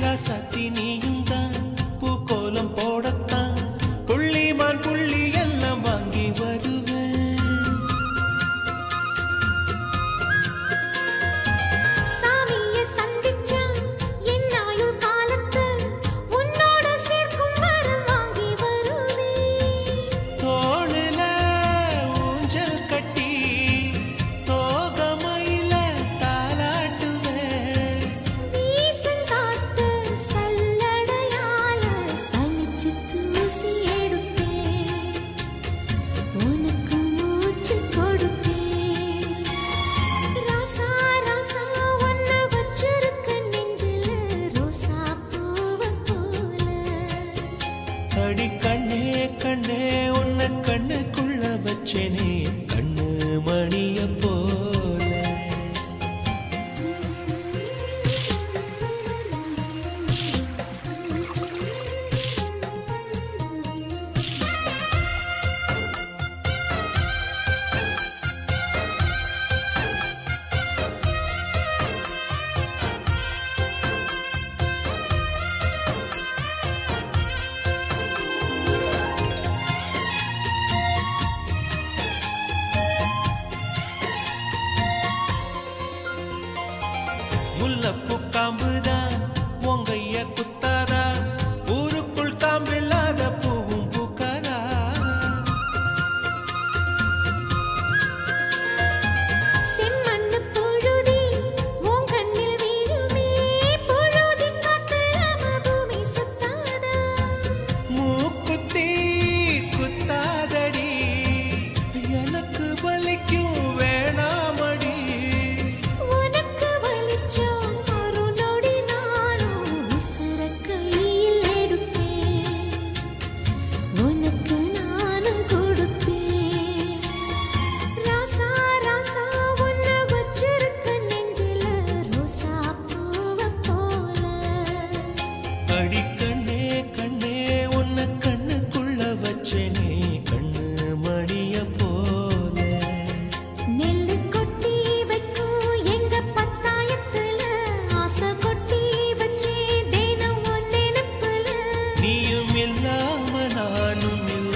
ரசத்தி நீயும் தான் பூக்கோலம் போடத்தான் புள்ளிமான் புள்ளி எல்லாம் வாங்கி வருவேன் சாமிய சந்திச்சா என் ஆயுள் காலத்து உன்னோட சேர்க்கும் வரம் வாங்கி வருவேன் தோளுல ஊஞ்சல் கட்டி தோகமையில தாலாட்டுவேன் வீசங்காத்து சல்லடையால சலிச்சு தூசி எடுப்பேன் உனக்கு மூச்சு கொடுப்பேன் ராசா ராசா ஒன்ன வச்சிருக்க நெஞ்சில ரோசா பூவை போல அடி கண்ணே கண்ணே உன்னை கண்ணுக்குள்ள வச்சேனே கண்ணு மணிய போல முல்லப்பூ காம்புதான் உங்கைய குத்தாதா ஊருக்குள் காம்பில்லாத பூவும் பூக்காதா செம்மண்ணு புழுதி உன் கண்ணில் வீழுமே புழுதி காத்தலாம பூமி சுத்தாதா மூக்குத்தி குத்தாதடி எனக்கு வலிக்கும் வேணாமடி உனக்கு வலிச்சா ஒரு நொடி நானும் விசிற கையில் எடுப்பேன் உனக்கு நானும் கொடுப்பேன் ராசா ராசா உன்னை வச்சிருக்க நெஞ்சில ரோசா பூவை போல அடி கண்ணே கண்ணே உன்னை கண்ணுக்குள்ள வச்சேனே கண்ணு மணிய போல நெல்லு கொட்டி வைக்கும் எங்க பத்தாயத்துல ஆசை கொட்டி வச்சே தினம் உன் நினைப்புல நீயும் இல்லாம நானும் இல்ல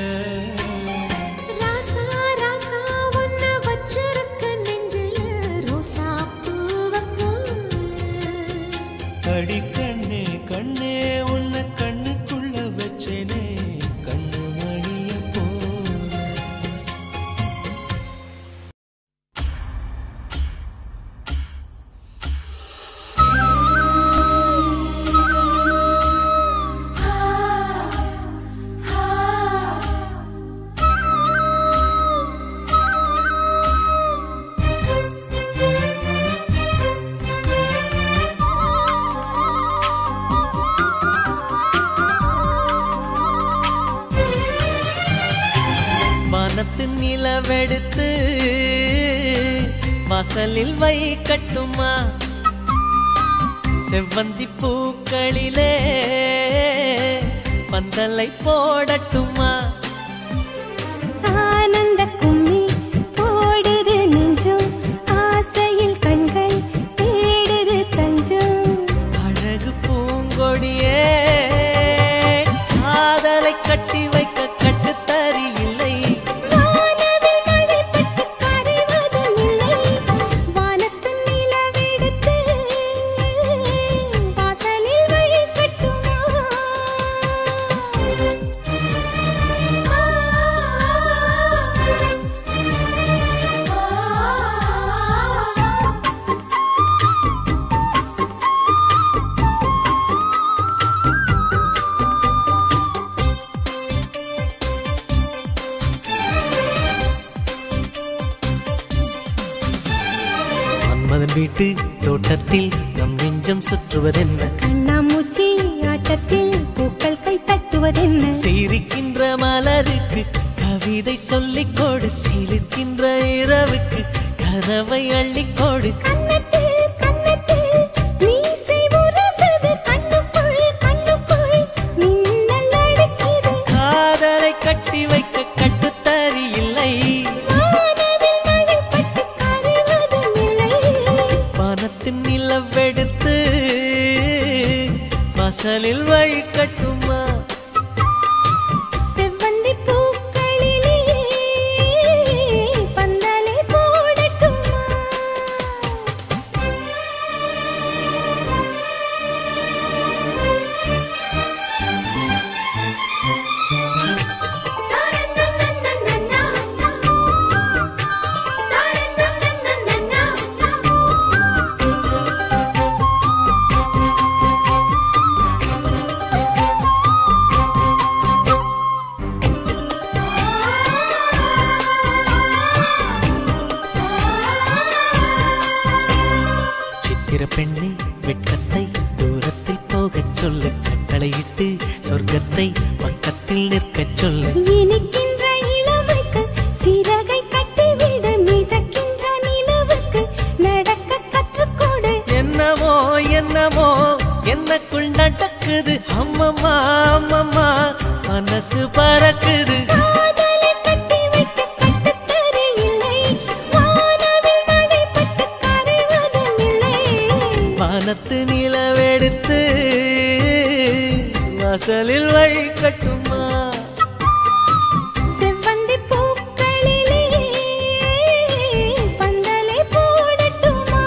ராசா ராசா உன்னை வச்சிருக்க நெஞ்சில ரோசா பூவை போல அடி கண்ணே கண்ணே உன்னை கண்ணுக்குள்ள வச்சேனே கண்ணு மணிய போல வானத்து நிலவெடுத்து வாசலில் வை கட்டுமா செவ்வந்தி பூக்களிலே பந்தலை போடட்டுமா ஆனந்த கும்மி போடுது நெஞ்சம் ஆசையில் கண்கள் தேடுது தஞ்சம் அழகு பூங்கொடியே காதலை கட்டி வைக்க கட்டுத்தறி இல்லை வானவில் நடைபட்டு கரைவதும் இல்லை வானத்தின் நிலவெடுத்து வாசலில் வை கட்டுமா மன்மதன் வீட்டு தோட்டத்தில் நம் நெஞ்சம் சுற்றுவதென்ன கண்ணாமூச்சி ஆட்டத்தில் பூக்கள் கை தட்டுவதென்ன சிரிக்கின்ற மலருக்கு கவிதை சொல்லிக் கொடு சிலிர்க்கின்ற இரவுக்கு கனவை அள்ளிக்கொடு கன்னத்தில் கன்னத்தில் மீசை முரசுது கண்ணுக்குள் கண்ணுக்குள் மின்னல் அடிக்குது காதலை கட்டி வைக்க கட்டுத்தறி இல்லை வானவில் நடைபட்டு கரைவதும் இல்லை வானத்தின் நிலவெடுத்து வாசலில் வழி கட்டுமா செவ்வந்தி பூக்களிலே பந்தலே போடட்டுமா சித்திர பெண்ணே வெட்கத்தை தூரத்தில் போகச் சொல்லு கட்டளையிட்டு சொர்க்கத்தை பக்கத்தில் நிற்கச் சொல்லு இனிக்கின்ற இளமைக்கு சிறகை கட்டிவிடு மிதக்கின்ற நிலவுக்கு நடக்க கற்றுக்கொடு என்னமோ என்னமோ என்னக்குள் நடக்குது அம்மம்மா அம்மம்மா மனசு பறக்குது காதலை கட்டி வைக்க கட்டுத்தறி இல்லை வானவில் மழைப்பட்டு கரைவதும் இல்லை வானத்து நிலவெடுத்து வாசலில் வழி கட்டுமா செவ்வந்தி பூக்களிலே பந்தலை போடட்டுமா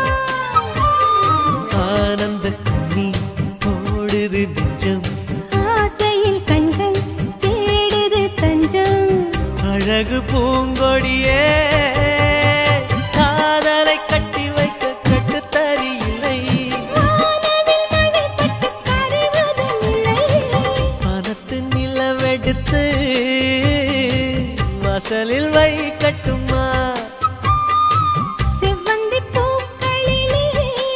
ஆனந்த நீ ஓடுது நெஞ்சம் ஆசையில் கண்கள் தேடுது தஞ்சம் அழகு பூங்கொடியே காதலை கட்டி வைக்க கட்டுத்தறி இல்லை வானவில் மழைப்பட்டு கரைவதும் இல்லை வானத்து நிலவெடுத்து வாசலில் வை கட்டுமா செவ்வந்தி பூக்களிலே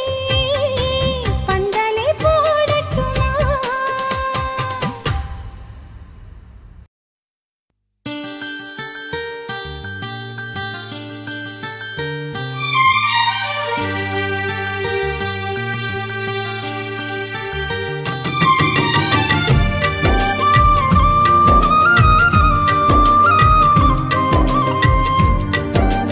பந்தலை போடட்டுமா ஆ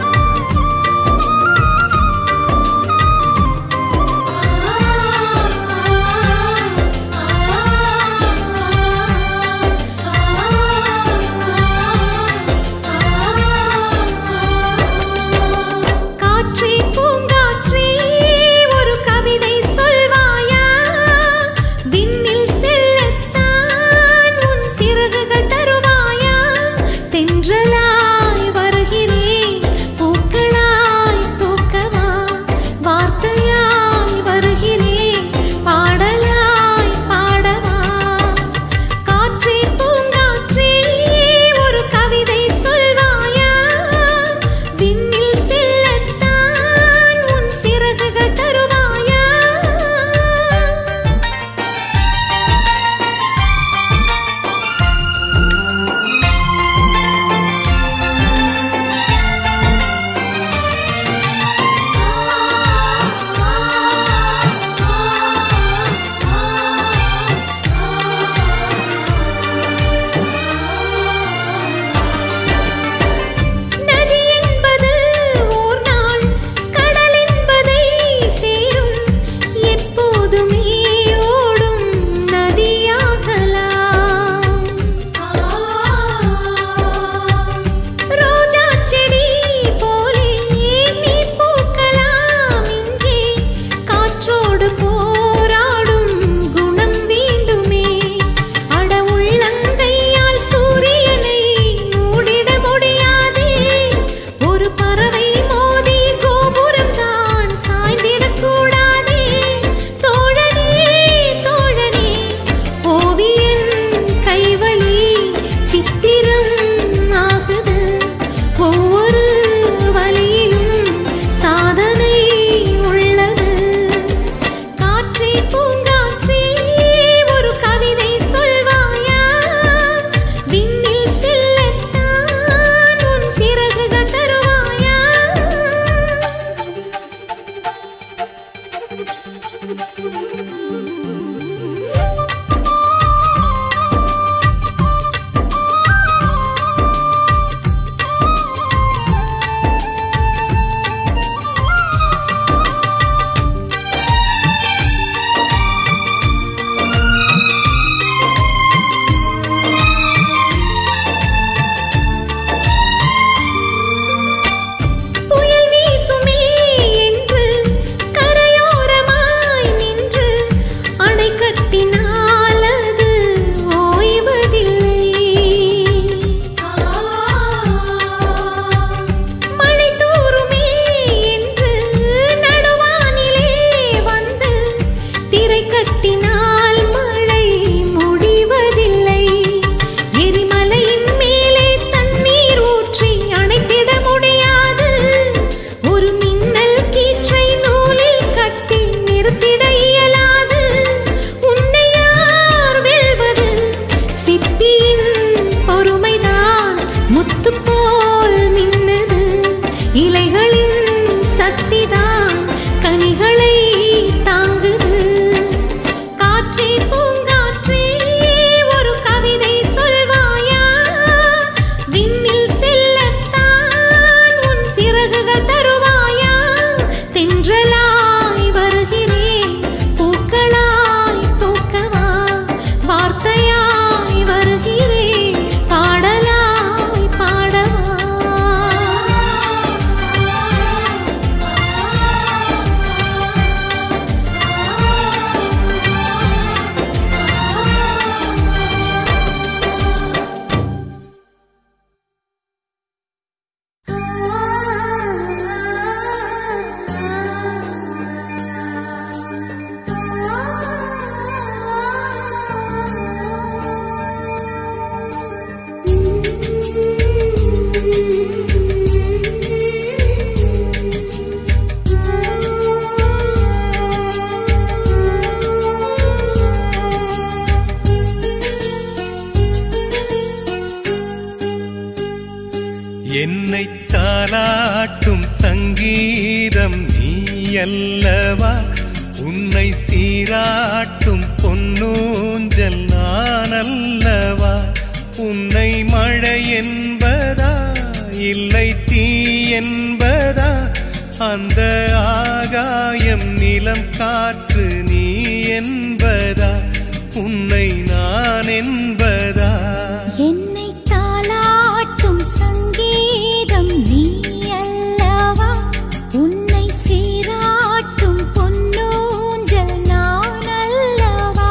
என்னை தாலாட்டும் சங்கீதம் நீ அல்லவா உன்னை சீராட்டும் பொன்னூஞ்சல் நான் அல்லவா உன்னை மழை என்பதா இல்லை தீ என்பதா அந்த ஆகாயம் நிலம் காற்று நீ என்பதா உன்னை நான் என்பதா என்னை தாலாட்டும் சங்கீதம் நீ அல்லவா உன்னை சீராட்டும் பொன்னூஞ்சல் நான் அல்லவா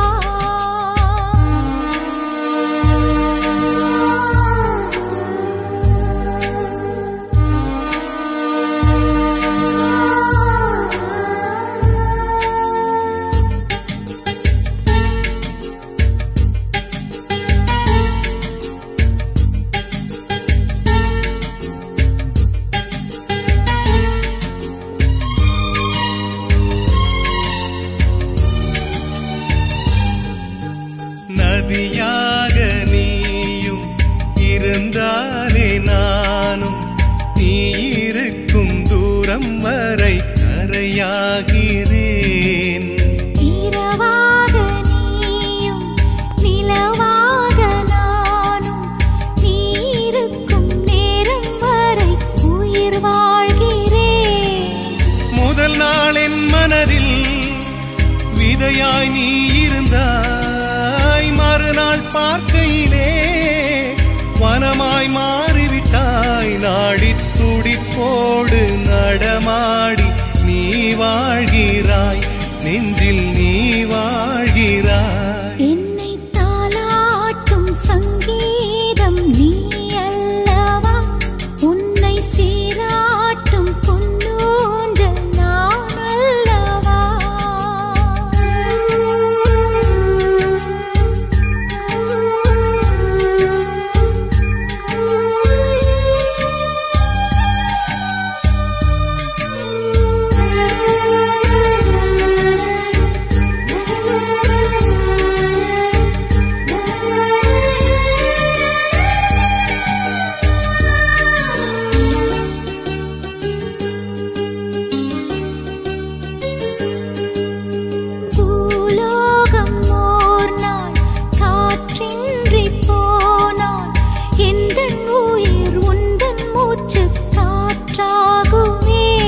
நதியாக நீயும் இருந்தாலே நானும் நீ இருக்கும் தூரம் வரை கரையாகிறேன் இரவாக நீயும் நிலவாக நானும் நீ இருக்கும் நேரம் வரை உயிர் வாழ்கிறேன் முதல் நாள் என் மனதில் விதையாய் நீ இருந்தாய் மறுநாள் பார்க்கையிலே வனமாய் மாறிவிட்டாய் நாடி துடிப்போடு நடமாடி நீ வாழ்கிறாய் நெஞ்சில் நீ வாழ்கிறாய் என்னை தாலாட்டும் சங்கீதம் நீ அல்லவா உன்னை சீராட்டும் பொன்னூஞ்சல் நான் அல்லவா பூலோகம் ஓர் நாள் காற்றின்றி போனால் எந்தன் உயிர் உந்தன் மூச்சு காற்றாகுமே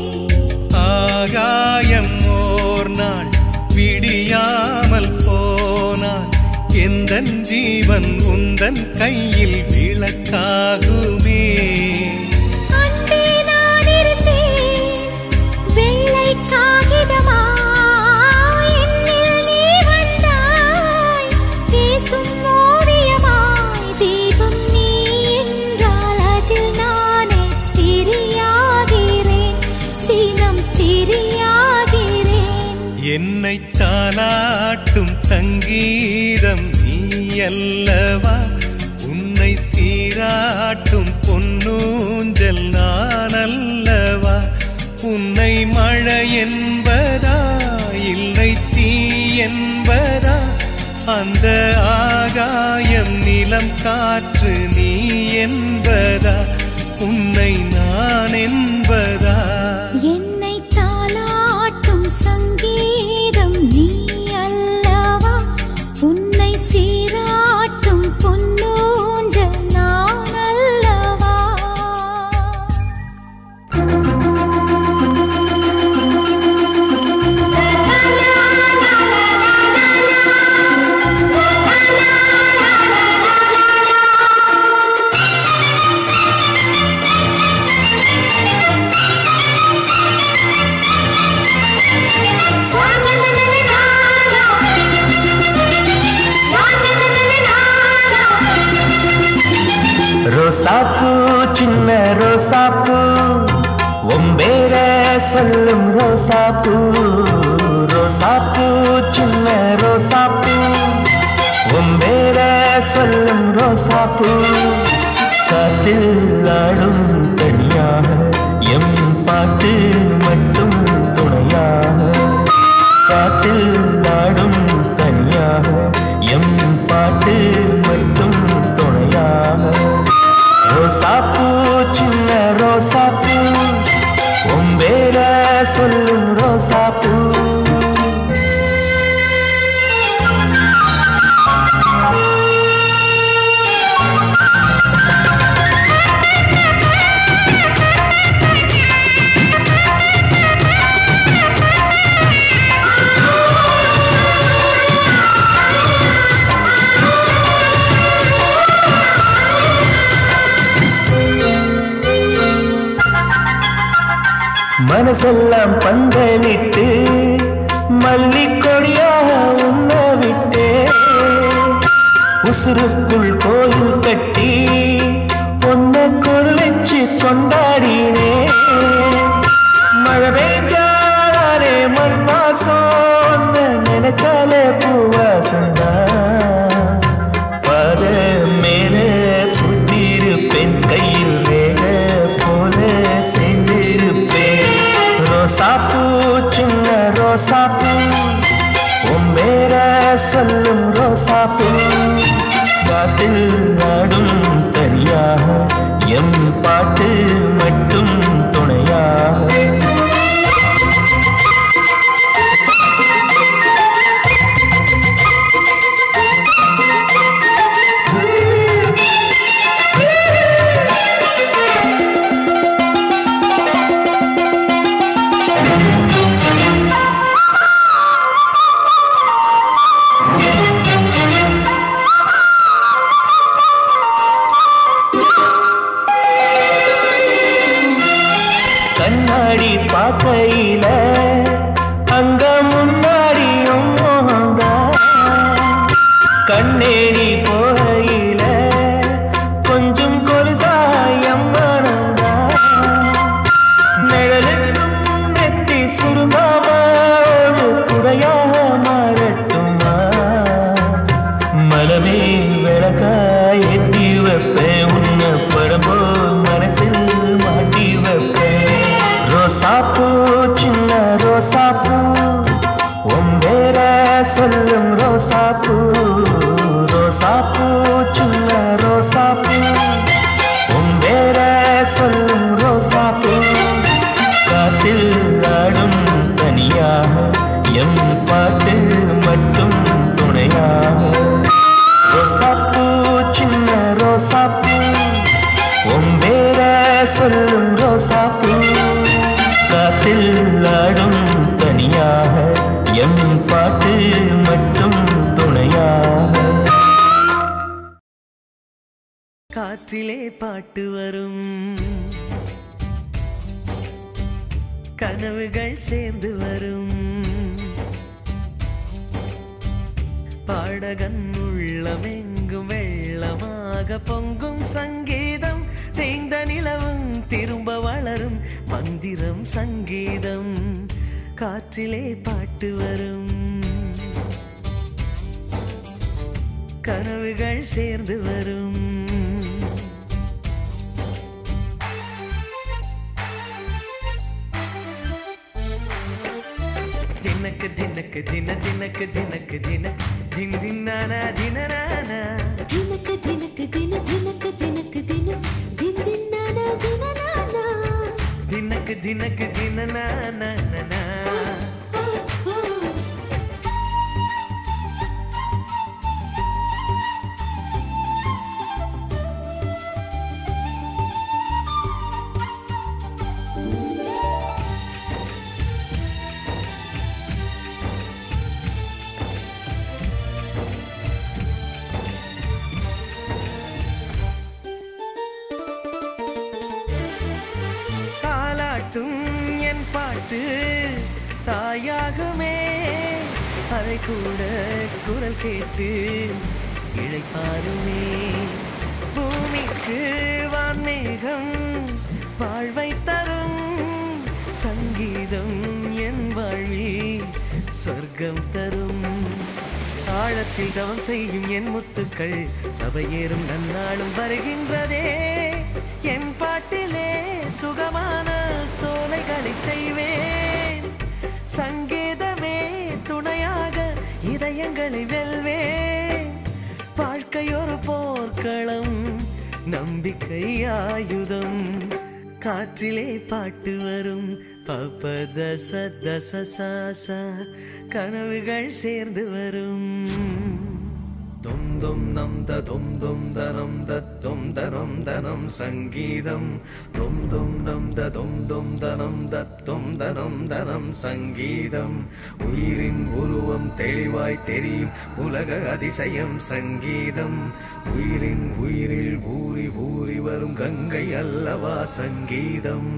ஆகாயம் ஓர் நாள் விடியாமல் போனான் எந்தன் ஜீவன் உந்தன் கையில் விளக்காகுமே அன்பே நான் இருந்தேன் வெள்ளை காகிதமாய் என்னில் நீ வந்தாய் பேசும் ஓவியமாய் தீபம் நீ என்றால் அதில் நானே திரியாகிறேன் தினம் திரியாகிறேன் என்னை தாலாட்டும் சங்கீதம் நீ அல்லவா உன்னை சீராட்டும் பொன்னூஞ்சல் நான் அல்லவா உன்னை மழை என்பதா இல்லை தீ என்பதா அந்த ஆகாயம் நிலம் காற்று நீ என்பதா உன்னை நான் என்பதா என்னை தாலாட்டும் சங்கீதம் நீ அல்லவா உன்னை சீராட்டும் பொன்னூஞ்சல் நான் அல்லவா ரோசாப்பூ சின்ன ரோசாப்பூ ஒம்பேர சொல்லும் ரோசாப்பூ ரோசாப்பூ சின்ன ரோசாப்பூ ஒம்பேர சொல்லும் ரோசாப்பூ காத்தில் ஆடும் தனியாக எம் பாட்டு மட்டும் துணையாக காத்தில் ஆடும் தனியாக எம் பாட்டு மட்டும் துணையாக ரோசாப்பூ சின்ன ரோசாப்பூ உம்பேர சொல்லும் ரோசாப்பூ மனசெல்லாம் பந்தலிட்டு மல்லிக்கொடியாக உண்ண விட்டே உசுருக்குள் கோயில் கட்டி ஒன்ன கொரு வச்சு கொண்டாடினே மழை பெய்ஞ்சாலே மண் வாசம் நினைச்சாலே பூவாசந்தான் பாத மேல புத்திருப்பேன் கையில் வேக போல சேர்ந்திருப்பேன் ரோசாப்பூ சின்ன ரோசாப்பூ உம்பேர சொல்லும் ரோசாப்பூ காட்டில் நாடும் தனியாக எம் பாட்டு மட்டும் துணையாக கண்ணாடி பார்க்கையில அங்க முன்னாடியும் மோகந்தான் கண்ணேரி போகையில கொஞ்சம் கொலுசாயம் மறந்தான் நிழலுக்கும் நெத்தி சுருங்காம ஒரு குறையாக மாறட்டுமா மலமே விளக்காய் எட்டி வைப்பேன் உன்னை படம்போ மனசில் மாட்டி வைப்பேன் ரோசாப்பூ சின்ன ரோசாப்பூ உம்பேர சொல்லும் ரோசாப்பூ ரோசாப்பூ சின்ன ரோசாப்பூ உம்பேர சொல்லும் ரோசாப்பூ காத்தில் ஆடும் தனியாக எம் பாட்டு மட்டும் துணையாக ரோசாப்பூ சின்ன ரோசாப்பூ உம்பேர சொல்லும் ரோசாப்பூ காத்தில் ஆடும் தனியாக எம் பாட்டு மட்டும் துணையாக காற்றிலே பாட்டு வரும் கனவுகள் சேர்ந்து வரும் பாடகன் உள்ளமெங்கும் வெள்ளமாக பொங்கும் சங்கீதம் தேய்ந்த நிலவும் திரும்ப வளரும் மந்திரம் சங்கீதம் காற்றிலே பாட்டு வரும் கனவுகள் சேர்ந்து வரும் தினக்கு தினக்கு தின தினக்கு தினக்கு தின தின் தின்னானா தினனானா ದಿನಕ ದಿನಕ ದಿನ ದಿನಕ ದಿನಕ ದಿನ ದಿನ ದಿನಾನ ದಿನನಾನ தினக்கு தினக்கு தினனானா தாலாட்டும் என் பாட்டு தாயாகுமே அதை கூட குரல் கேட்டு இழைப்பாருமே பூமிக்கு வான்மேகம் வாழ்வை தரும் சங்கீதம் என் வாழ்வில் சொர்க்கம் தரும் ஆழத்தில் தவம் செய்யும் என் முத்துக்கள் சபையேறும் நன்னாளும் வருகின்றதே என் பாட்டிலே சுகமான சோலைகளை செய்வேன் சங்கீதமே துணையாக இதயங்களை வெல்வேன் வாழ்க்கை ஒரு போர்க்களம் நம்பி நம்பிக்கை ஆயுதம் காற்றிலே பாட்டு வரும் பப்ப தச தச சாசா கனவுகள் சேர்ந்து வரும் தொம் தொம் நம் த தொம் தொம் தனம் தத்தும் தனம் தனம் சங்கீதம் தொம் தொம் நம் த தொம் தொம் தனம் தத்தும் தனம் தனம் சங்கீதம் உயிரின் உருவம் தெளிவாய் தெரியும் உலக அதிசயம் சங்கீதம் உயிரின் உயிரில் ஊறி ஊறி வரும் கங்கை அல்லவா சங்கீதம்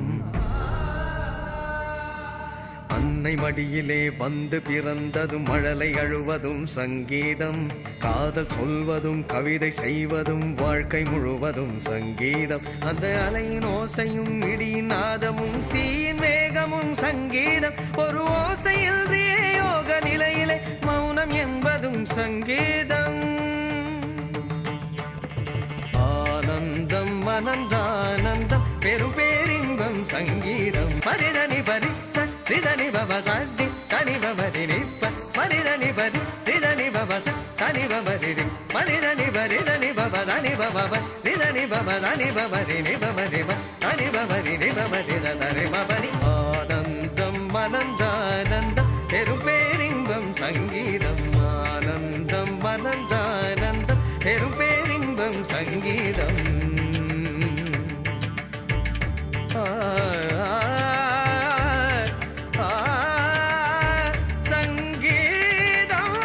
அன்னை மடியிலே வந்து பிறந்ததும் மழலை அழுவதும் சங்கீதம் காதல் சொல்வதும் கவிதை செய்வதும் வாழ்க்கை முழுவதும் சங்கீதம் அந்த அலையின் ஓசையும் இடியின் நாதமும் தீயின் வேகமும் சங்கீதம் ஒரு ஓசையில்றியே யோக நிலையிலே மௌனம் என்பதும் சங்கீதம் ஆனந்தம் அனந்தானந்தம் பெரும் பேரின்பம் சங்கீதம் மனிதனி பரி சனிதனி பவ சதி சனி பவதி நிப்ப மனிதனி பரி நிதனி பவ சனி பவதி மனிதனி பரி தனி பவ தனி பவ நிதனி பவ தனி பவதி நி பவதி தனி பவதி நி பவதி தனி பவதி ஆனந்தம் அனந்தானந்தம் பெரும் பேரின்பம் சங்கீதம் ஆனந்தம் அனந்தானந்தம் பெரும் பேரின்பம் சங்கீதம் ஆ, ஆ, ஆ, சங்கீதம்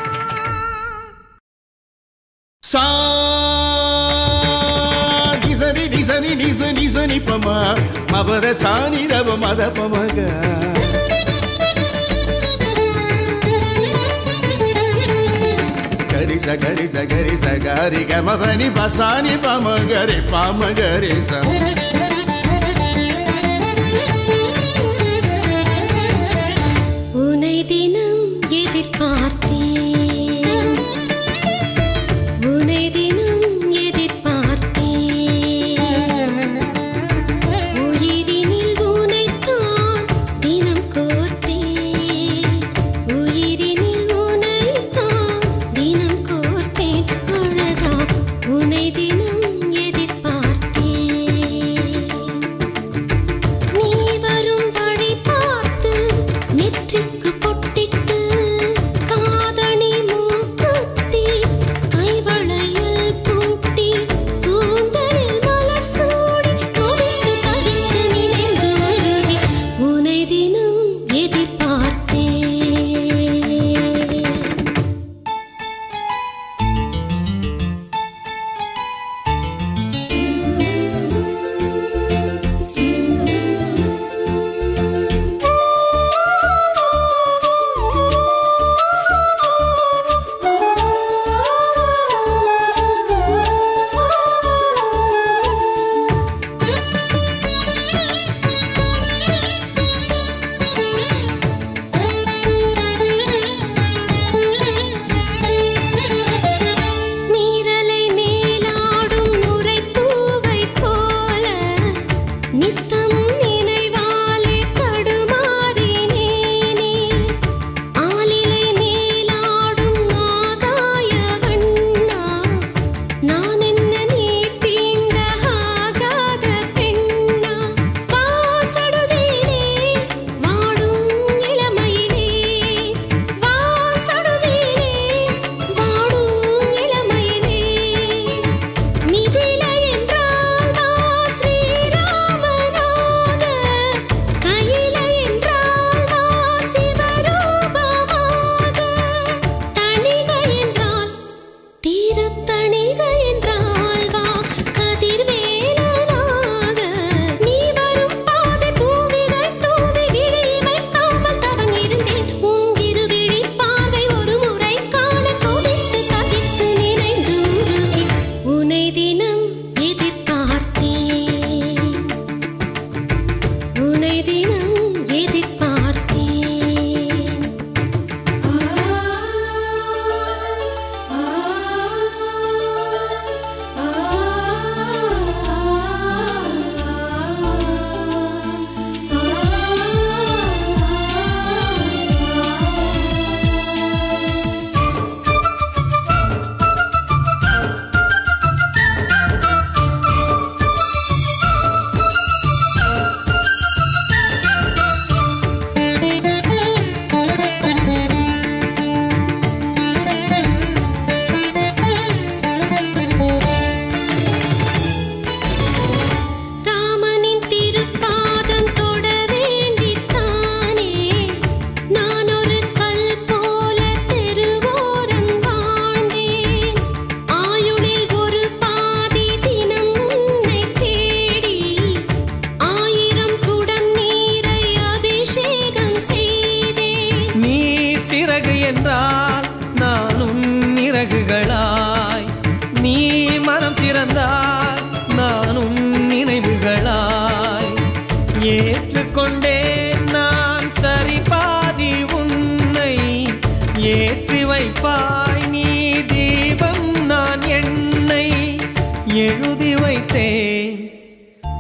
சா டிசனி டிசனி டிச டிசனி பம மபர சாணி ரவ மத பமக கரி ச கரி ச கரி ச கரி கமபனி பசானி பம கரி பம கரி ச உனை தினம் எதிர்பார்த்தேன் உனை தினம் எதிர்பார்த்தேன் உயிரினில் உனைத்தான் தினம் கோர்த்தேன் உயிரினில் உனைத்தான் தினம் கோர்த்தேன் அழகா உனை தினம் எதிர்பார்த்தேன் நீ வர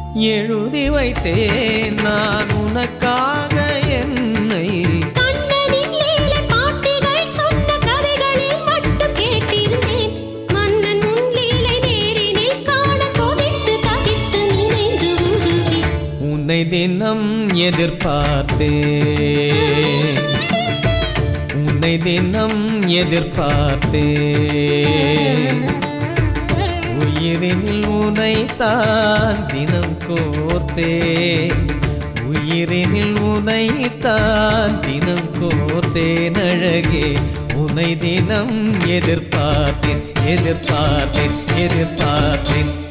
எழுதி வைத்தேன் நான் உனக்காக என்னை கண்ணனின் லீலை பாட்டிகள் சொன்ன கதைகளில் மட்டும் கேட்டிருந்தேன் மன்னன் உன் லீலை நேரினில் காண கொதித்து தவித்து நினைந்து உருகி உன்னை தினம் எதிர்பார்த்தேன் உன்னை தினம் எதிர்பார்த்தேன் உயிரினில் உனை தான் தினம் கோர்த்தேன் உயிரினில் உனை தான் தினம் கோர்த்தேன் அழகே உனை தினம் எதிர்பார்த்தேன் எதிர்பார்த்தேன் எதிர்பார்த்தேன்